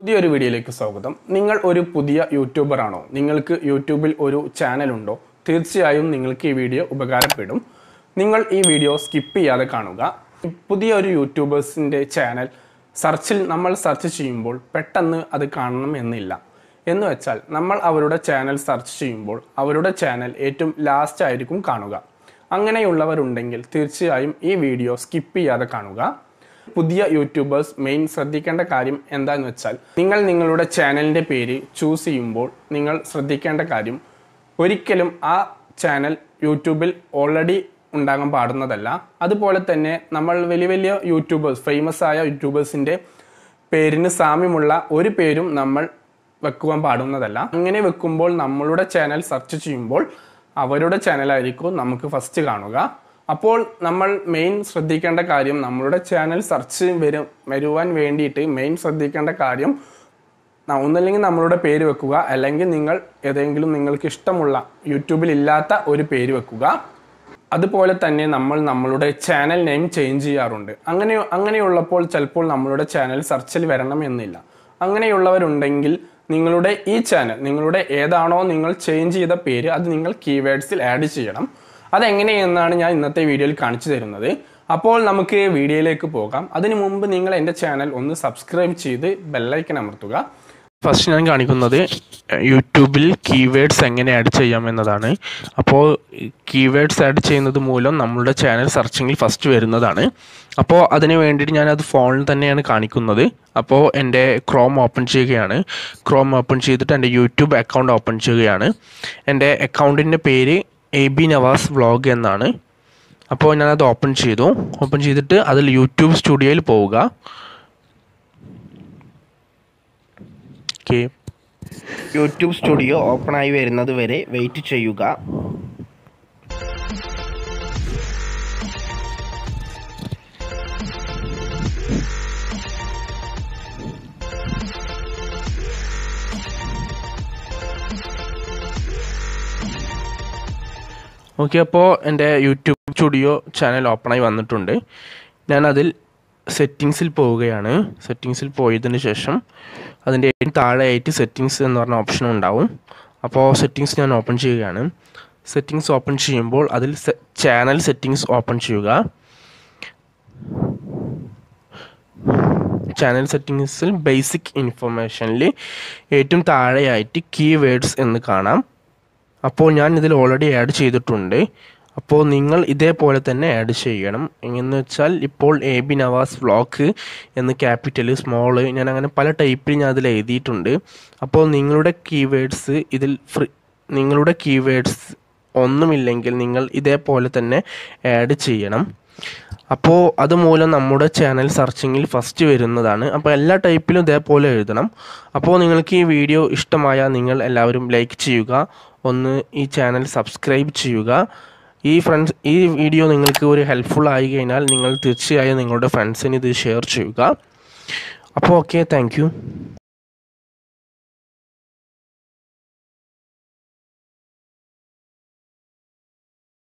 പുതിയൊരു വീഡിയോയിലേക്ക് സ്വാഗതം നിങ്ങൾ ഒരു പുതിയ യൂട്യൂബർ ആണോ നിങ്ങൾക്ക് യൂട്യൂബിൽ ഒരു ചാനൽ ഉണ്ടോ തീർച്ചയായും നിങ്ങൾക്ക് ഈ വീഡിയോ ഉപകാരപ്പെടും നിങ്ങൾ ഈ വീഡിയോ സ്കിപ്പ് ചെയ്യാതെ കാണുക പുതിയ ഒരു യൂട്യൂബേഴ്സിൻ്റെ ചാനൽ സെർച്ചിൽ നമ്മൾ സെർച്ച് ചെയ്യുമ്പോൾ പെട്ടെന്ന് അത് കാണണം എന്നില്ല എന്ന് വെച്ചാൽ നമ്മൾ അവരുടെ ചാനൽ സെർച്ച് ചെയ്യുമ്പോൾ അവരുടെ ചാനൽ ഏറ്റവും ലാസ്റ്റ് ആയിരിക്കും കാണുക അങ്ങനെയുള്ളവരുണ്ടെങ്കിൽ തീർച്ചയായും ഈ വീഡിയോ സ്കിപ്പ് ചെയ്യാതെ കാണുക പുതിയ യൂട്യൂബേഴ്സ് മെയിൻ ശ്രദ്ധിക്കേണ്ട കാര്യം എന്താന്ന് വെച്ചാൽ നിങ്ങൾ നിങ്ങളുടെ ചാനലിൻ്റെ പേര് ചൂസ് ചെയ്യുമ്പോൾ നിങ്ങൾ ശ്രദ്ധിക്കേണ്ട കാര്യം ഒരിക്കലും ആ ചാനൽ യൂട്യൂബിൽ ഓൾറെഡി ഉണ്ടാകാൻ പാടുന്നതല്ല അതുപോലെ തന്നെ നമ്മൾ വലിയ വലിയ യൂട്യൂബേഴ്സ് ഫേമസ് ആയ യൂട്യൂബേഴ്സിൻ്റെ പേരിന് സാമ്യമുള്ള ഒരു പേരും നമ്മൾ വെക്കുവാൻ പാടുന്നതല്ല അങ്ങനെ വെക്കുമ്പോൾ നമ്മളുടെ ചാനൽ സെർച്ച് ചെയ്യുമ്പോൾ അവരുടെ ചാനലായിരിക്കും നമുക്ക് ഫസ്റ്റ് കാണുക അപ്പോൾ നമ്മൾ മെയിൻ ശ്രദ്ധിക്കേണ്ട കാര്യം നമ്മളുടെ ചാനൽ സെർച്ച് വരും വരുവാൻ വേണ്ടിയിട്ട് മെയിൻ ശ്രദ്ധിക്കേണ്ട കാര്യം ന- ഒന്നല്ലെങ്കിൽ നമ്മളുടെ പേര് വെക്കുക അല്ലെങ്കിൽ നിങ്ങൾ ഏതെങ്കിലും നിങ്ങൾക്ക് ഇഷ്ടമുള്ള യൂട്യൂബിൽ ഇല്ലാത്ത ഒരു പേര് വെക്കുക അതുപോലെ തന്നെ നമ്മൾ നമ്മളുടെ ചാനൽ നെയിം ചേഞ്ച് ചെയ്യാറുണ്ട് അങ്ങനെ അങ്ങനെയുള്ളപ്പോൾ ചിലപ്പോൾ നമ്മളുടെ ചാനൽ സെർച്ചിൽ വരണം എന്നില്ല അങ്ങനെയുള്ളവരുണ്ടെങ്കിൽ നിങ്ങളുടെ ഈ ചാനൽ നിങ്ങളുടെ ഏതാണോ നിങ്ങൾ ചേഞ്ച് ചെയ്ത പേര് അത് നിങ്ങൾ കീവേഡ്സിൽ ആഡ് ചെയ്യണം അതെങ്ങനെയെന്നാണ് ഞാൻ ഇന്നത്തെ വീഡിയോയിൽ കാണിച്ചു തരുന്നത് അപ്പോൾ നമുക്ക് വീഡിയോയിലേക്ക് പോകാം അതിനു മുമ്പ് നിങ്ങൾ എൻ്റെ ചാനൽ ഒന്ന് സബ്സ്ക്രൈബ് ചെയ്ത് ബെല്ലൈക്കൻ അമർത്തുക ഫസ്റ്റ് ഞാൻ കാണിക്കുന്നത് യൂട്യൂബിൽ കീവേഡ്സ് എങ്ങനെ ആഡ് ചെയ്യാം എന്നതാണ് അപ്പോൾ കീവേഡ്സ് ആഡ് ചെയ്യുന്നത് മൂലം നമ്മളുടെ ചാനൽ സെർച്ചിങ്ങിൽ ഫസ്റ്റ് വരുന്നതാണ് അപ്പോൾ അതിന് വേണ്ടിയിട്ട് ഞാനത് ഫോണിൽ തന്നെയാണ് കാണിക്കുന്നത് അപ്പോൾ എൻ്റെ ക്രോം ഓപ്പൺ ചെയ്യുകയാണ് ക്രോം ഓപ്പൺ ചെയ്തിട്ട് എൻ്റെ യൂട്യൂബ് അക്കൗണ്ട് ഓപ്പൺ ചെയ്യുകയാണ് എൻ്റെ അക്കൗണ്ടിൻ്റെ പേര് എ ബി നവാസ് വ്ളോഗ് എന്നാണ് അപ്പോൾ ഞാനത് ഓപ്പൺ ചെയ്തു ഓപ്പൺ ചെയ്തിട്ട് അതിൽ യൂട്യൂബ് സ്റ്റുഡിയോയിൽ പോവുക ഓക്കെ യൂട്യൂബ് സ്റ്റുഡിയോ ഓപ്പൺ ആയി വരുന്നത് വരെ വെയിറ്റ് ചെയ്യുക ഓക്കെ അപ്പോൾ എൻ്റെ യൂട്യൂബ് സ്റ്റുഡിയോ ചാനൽ ഓപ്പണായി വന്നിട്ടുണ്ട് ഞാനതിൽ സെറ്റിങ്സിൽ പോവുകയാണ് സെറ്റിങ്സിൽ പോയതിന് ശേഷം അതിൻ്റെ ഏറ്റവും താഴെയായിട്ട് സെറ്റിങ്സ് എന്ന് പറഞ്ഞ ഓപ്ഷൻ ഉണ്ടാവും അപ്പോൾ സെറ്റിങ്സ് ഞാൻ ഓപ്പൺ ചെയ്യുകയാണ് സെറ്റിങ്സ് ഓപ്പൺ ചെയ്യുമ്പോൾ അതിൽ ചാനൽ സെറ്റിങ്സ് ഓപ്പൺ ചെയ്യുക ചാനൽ സെറ്റിങ്സിൽ ബേസിക് ഇൻഫർമേഷനിൽ ഏറ്റവും താഴെയായിട്ട് കീവേഡ്സ് എന്ന് കാണാം അപ്പോൾ ഞാൻ ഇതിൽ ഓൾറെഡി ആഡ് ചെയ്തിട്ടുണ്ട് അപ്പോൾ നിങ്ങൾ ഇതേപോലെ തന്നെ ആഡ് ചെയ്യണം എന്ന് വെച്ചാൽ ഇപ്പോൾ എ ബി നവാസ് വ്ളോഗ് എന്ന് ക്യാപിറ്റൽ സ്മോള് ഞാൻ അങ്ങനെ പല ടൈപ്പിൽ ഞാൻ അതിൽ എഴുതിയിട്ടുണ്ട് അപ്പോൾ നിങ്ങളുടെ കീവേഡ്സ് ഇതിൽ ഫ്രീ നിങ്ങളുടെ കീവേഡ്സ് ഒന്നുമില്ലെങ്കിൽ നിങ്ങൾ ഇതേപോലെ തന്നെ ആഡ് ചെയ്യണം അപ്പോൾ അതുമൂലം നമ്മുടെ ചാനൽ സെർച്ചിങ്ങിൽ ഫസ്റ്റ് വരുന്നതാണ് അപ്പോൾ എല്ലാ ടൈപ്പിലും ഇതേപോലെ എഴുതണം അപ്പോൾ നിങ്ങൾക്ക് ഈ വീഡിയോ ഇഷ്ടമായാൽ നിങ്ങൾ എല്ലാവരും ലൈക്ക് ചെയ്യുക ഒന്ന് ഈ ചാനൽ സബ്സ്ക്രൈബ് ചെയ്യുക ഈ ഫ്രണ്ട്സ് ഈ വീഡിയോ നിങ്ങൾക്ക് ഒരു ഹെൽപ്ഫുൾ ആയി കഴിഞ്ഞാൽ നിങ്ങൾ തീർച്ചയായും നിങ്ങളുടെ ഫ്രണ്ട്സിന് ഇത് ഷെയർ ചെയ്യുക അപ്പോൾ ഓക്കെ താങ്ക്